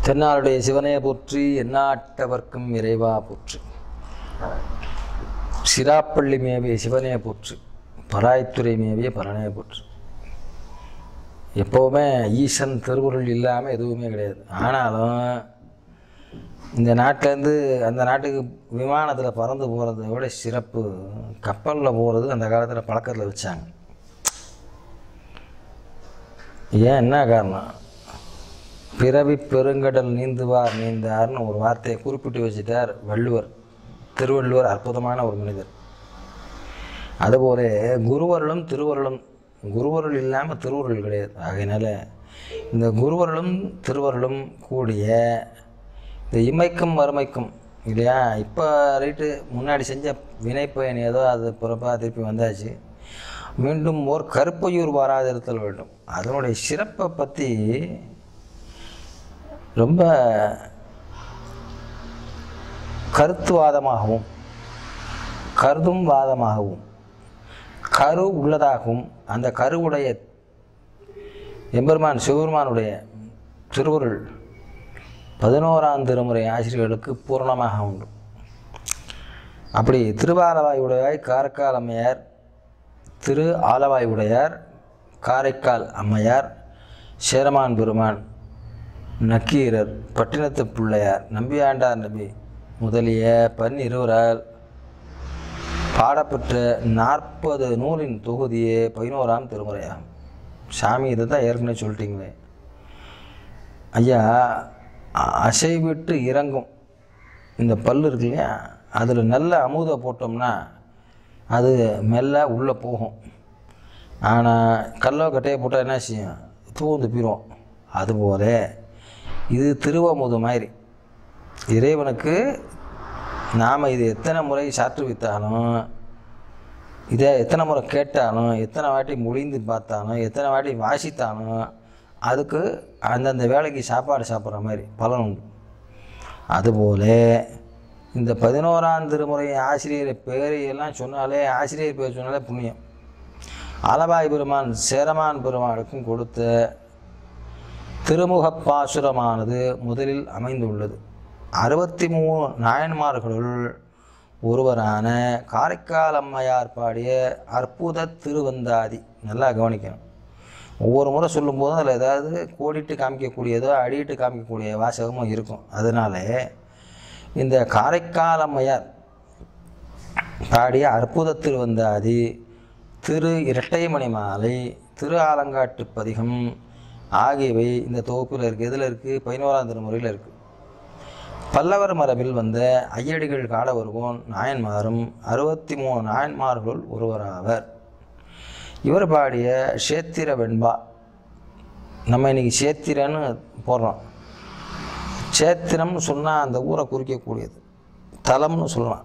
தென்னாளுடைய சிவனே போற்றி எந்நாட்டவர்க்கும் இறைவா போற்றி சிராப்பள்ளி மேவிய சிவனே போற்றி பராய்த்துறை மேவிய பரனே போற்றி எப்போவுமே ஈசன் திருவுருள் இல்லாமல் எதுவுமே கிடையாது ஆனாலும் இந்த நாட்டிலேருந்து அந்த நாட்டுக்கு விமானத்தில் பறந்து போகிறத விட சிறப்பு கப்பலில் போகிறது அந்த காலத்தில் பழக்கத்தில் வச்சாங்க ஏன் என்ன காரணம் பிறவி பெருங்கடல் நீந்துவார் நீந்தார்னு ஒரு வார்த்தையை குறிப்பிட்டு வச்சுட்டார் வள்ளுவர் திருவள்ளுவர் அற்புதமான ஒரு மனிதர் அதுபோல குருவருளும் திருவருளும் குருவருள் இல்லாமல் திருவருள் கிடையாது ஆகையினால இந்த குருவருளும் திருவருளும் கூடிய இந்த இமைக்கும் வறுமைக்கும் இல்லையா இப்போ ரைட்டு முன்னாடி செஞ்ச வினைப்பயன் ஏதோ அது பிறப்பாக திருப்பி வந்தாச்சு மீண்டும் ஓர் கருப்பையூர் வாராதிருத்தல் வேண்டும் அதனுடைய சிறப்பை பற்றி ரொம்ப கருத்துவாதமாகவும் கருதும் வாதமாகவும் கரு உள்ளதாகவும் அந்த கருவுடைய எம்பெருமான் சிவபெருமானுடைய திருவுருள் பதினோராம் திருமுறை ஆசிரியர்களுக்கு பூரணமாக உண்டு அப்படி திருவாலவாய் உடையாய் காரைக்கால் அம்மையார் திரு ஆலவாய் உடையார் காரைக்கால் அம்மையார் சேரமான் பெருமான் நக்கீரர் பட்டினத்து பிள்ளையார் நம்பியாண்டார் நபி முதலிய பன்னிருவரால் பாடப்பெற்ற நாற்பது நூலின் தொகுதியே பதினோராம் திருமுறையாகும் சாமி இதை தான் ஏற்கனவே சொல்லிட்டீங்களே ஐயா அ- அசைவிட்டு இறங்கும் இந்த பல்லு இருக்கு இல்லையா அதில் நல்ல அமுதை போட்டோம்னா அது மெல்ல உள்ளே போகும் ஆனால் கல்லோ கட்டையை போட்டால் என்ன செய்யும் தூந்து போயிடும் அதுபோல இது திருவமுது மாதிரி இறைவனுக்கு நாம் இது எத்தனை முறை சாற்று வைத்தாலும் இதை எத்தனை முறை கேட்டாலும் எத்தனை வாட்டி முடிந்து பார்த்தாலும் எத்தனை வாட்டி வாசித்தாலும் அதுக்கு அந்தந்த வேலைக்கு சாப்பாடு சாப்பிட்ற மாதிரி பலன் உண்டு அதுபோல இந்த பதினோராம் திருமுறை ஆசிரியர் பேரையெல்லாம் சொன்னாலே ஆசிரியர் பேர் சொன்னாலே புண்ணியம் ஆலவாய் பெருமான் சேரமான் பெருமானுக்கும் கொடுத்த திருமுகப் பாசுரமானது முதலில் அமைந்துள்ளது அறுபத்தி மூணு நாயன்மார்களுள் ஒருவரான காரைக்கால் அம்மையார் பாடிய அற்புத திருவந்தாதி நல்லா கவனிக்கணும் ஒவ்வொரு முறை சொல்லும்போதும் அதில் ஏதாவது கோடிட்டு காமிக்கக்கூடியதோ அடியிட்டு காமிக்கக்கூடிய வாசகமும் இருக்கும் அதனால இந்த காரைக்கால் அம்மையார் பாடிய அற்புத திருவந்தாதி திரு இரட்டைமணி மாலை திரு ஆலங்காட்டு பதிகம் ஆகியவை இந்த தொகுப்பில் இருக்குது எதில் இருக்குது பதினோராம் திருமுறையில் இருக்குது பல்லவர் மரபில் வந்த ஐயடிகள் காலவருவோன் நாயன்மாரும் அறுபத்தி மூணு நாயன்மார்களுள் ஒருவராவர் இவர் பாடிய சேத்திர வெண்பா நம்ம இன்னைக்கு சேத்திரன்னு போடுறோம் சேத்திரம்னு சொன்னால் அந்த ஊரை குறிக்கக்கூடியது தலம்னு சொல்லலாம்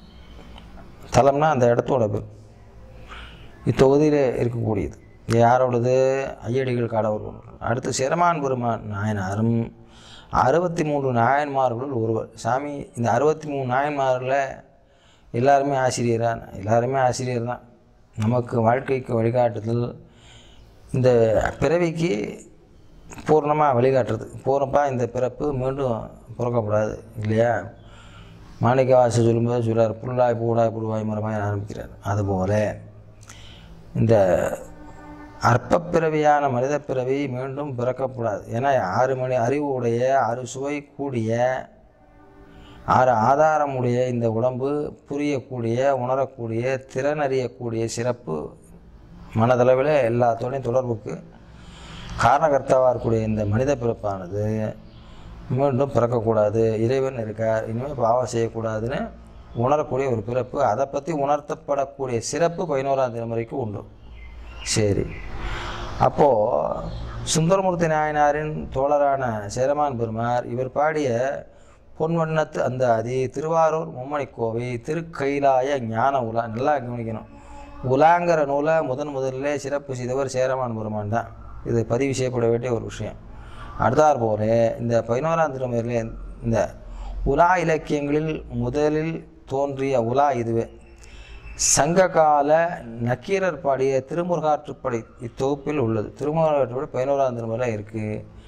தலம்னா அந்த இடத்தோட பேர் இத்தொகுதியில் இருக்கக்கூடியது இது யாரோடது ஐயடிகள் காடவர் அடுத்து சிரமான் பெருமான் நாயனாரும் அறுபத்தி மூன்று நாயன்மார்களுள் ஒருவர் சாமி இந்த அறுபத்தி மூணு நாயன்மாரில் எல்லாருமே ஆசிரியரா எல்லாருமே ஆசிரியர் தான் நமக்கு வாழ்க்கைக்கு வழிகாட்டுதல் இந்த பிறவிக்கு பூர்ணமாக வழிகாட்டுறது பூர்ணப்பா இந்த பிறப்பு மீண்டும் பிறக்கக்கூடாது இல்லையா மாணிக்க வாச சொல்லும்போது சொல்றார் புல்லாய் பூடாய் புடுவாய் மரமாய் ஆரம்பிக்கிறார் அதுபோல இந்த அற்ப பிறவியான மனித பிறவி மீண்டும் பிறக்கக்கூடாது ஏன்னா ஆறு மணி அறிவு உடைய ஆறு சுவை கூடிய ஆறு ஆதாரமுடைய இந்த உடம்பு புரியக்கூடிய உணரக்கூடிய திறன் அறியக்கூடிய சிறப்பு மனதளவில் எல்லாத்தோடையும் தொடர்புக்கு காரணகர்த்தாவாக இருக்கக்கூடிய இந்த மனித பிறப்பானது மீண்டும் பிறக்கக்கூடாது இறைவன் இருக்கார் இனிமேல் பாவம் செய்யக்கூடாதுன்னு உணரக்கூடிய ஒரு பிறப்பு அதை பற்றி உணர்த்தப்படக்கூடிய சிறப்பு பதினோராம் தலைமுறைக்கு உண்டு சரி அப்போது சுந்தரமூர்த்தி நாயனாரின் தோழரான சேரமான் பெருமார் இவர் பாடிய பொன்வண்ணத்து அந்த அதி திருவாரூர் மும்மணிக்கோவை திருக்கைலாய ஞான உலா நல்லா கவனிக்கணும் உலாங்கிற நூலை முதன் முதல்ல சிறப்பு செய்தவர் சேரமான் பெருமான் தான் இது பதிவு செய்யப்பட வேண்டிய ஒரு விஷயம் அடுத்தாற் போல இந்த பதினோராம் திருமுறையில் இந்த உலா இலக்கியங்களில் முதலில் தோன்றிய உலா இதுவே சங்ககால நக்கீரர் பாடிய திருமுருகாற்றுப்படை இத்தொகுப்பில் உள்ளது திருமுருகாற்றுப்படை பதினோராம் திருமுறை இருக்குது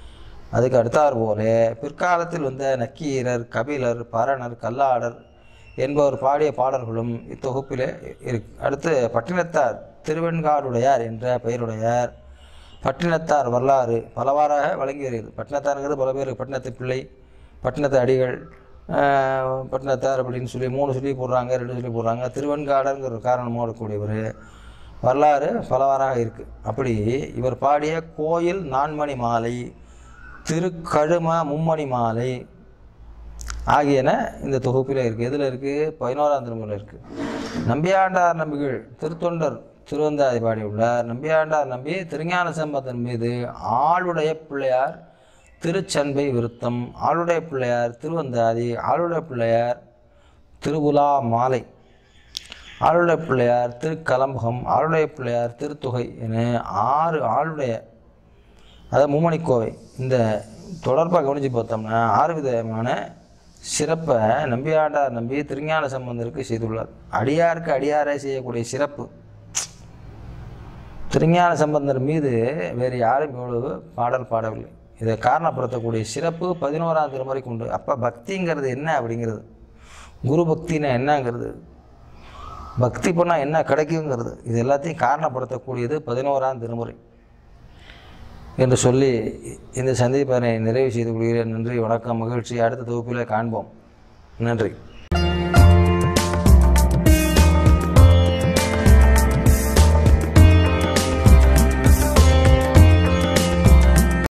அதுக்கு அடுத்தாற் போல பிற்காலத்தில் வந்த நக்கீரர் கபிலர் பரணர் கல்லாடர் என்பவர் பாடிய பாடல்களும் இத்தொகுப்பிலே இருக்கு அடுத்து பட்டினத்தார் திருவெண்காடுடையார் என்ற பெயருடையார் பட்டினத்தார் வரலாறு பலவாறாக வழங்கி வருகிறது பட்டினத்தாருங்கிறது பல பேர் பட்டினத்து பிள்ளை பட்டினத்து அடிகள் ஆஹ், பட்டினத்தார் அப்படின்னு சொல்லி மூணு சொல்லி போடுறாங்க ரெண்டு சொல்லி போடுறாங்க திருவெண்காடருங்கிற ஒரு காரணமோட கூடியவர் வரலாறு பலவாறாக இருக்குது அப்படி இவர் பாடிய கோயில் நான்மணி மாலை திருக்கழும மும்மணி மாலை ஆகியன இந்த தொகுப்பில் இருக்குது எதில் இருக்குது பதினோராம் திருமுறையில் இருக்குது நம்பியாண்டார் நம்பிகள் திருத்தொண்டர் திருவந்தாதி பாடியுள்ளார் நம்பியாண்டார் நம்பி திருஞான சம்பந்தன் மீது ஆளுடைய பிள்ளையார் திருச்சண்பை விருத்தம் ஆளுடைய பிள்ளையார் திருவந்தாதி ஆளுடைய பிள்ளையார் திருவுலா மாலை ஆளுடைய பிள்ளையார் திருக்கலம்பகம் ஆளுடைய பிள்ளையார் திருத்தொகை என ஆறு ஆளுடைய அதாவது மும்மணிக்கோவை இந்த தொடர்பாக கவனித்து பார்த்தோம்னா ஆறு விதமான சிறப்பை நம்பியாண்டார் நம்பி திருஞான சம்பந்தருக்கு செய்துள்ளார் அடியாருக்கு அடியாரே செய்யக்கூடிய சிறப்பு திருஞான சம்பந்தர் மீது வேறு யாரும் இவ்வளவு பாடல் பாடவில்லை இதை காரணப்படுத்தக்கூடிய சிறப்பு பதினோராம் திருமுறைக்கு உண்டு அப்போ பக்திங்கிறது என்ன அப்படிங்கிறது குரு பக்தினா என்னங்கிறது பக்தி பண்ணால் என்ன கிடைக்குங்கிறது இது எல்லாத்தையும் காரணப்படுத்தக்கூடியது பதினோராம் திருமுறை என்று சொல்லி இந்த சந்திப்பனை நிறைவு செய்து கொள்கிறேன் நன்றி வணக்கம் மகிழ்ச்சி அடுத்த தொகுப்பில் காண்போம் நன்றி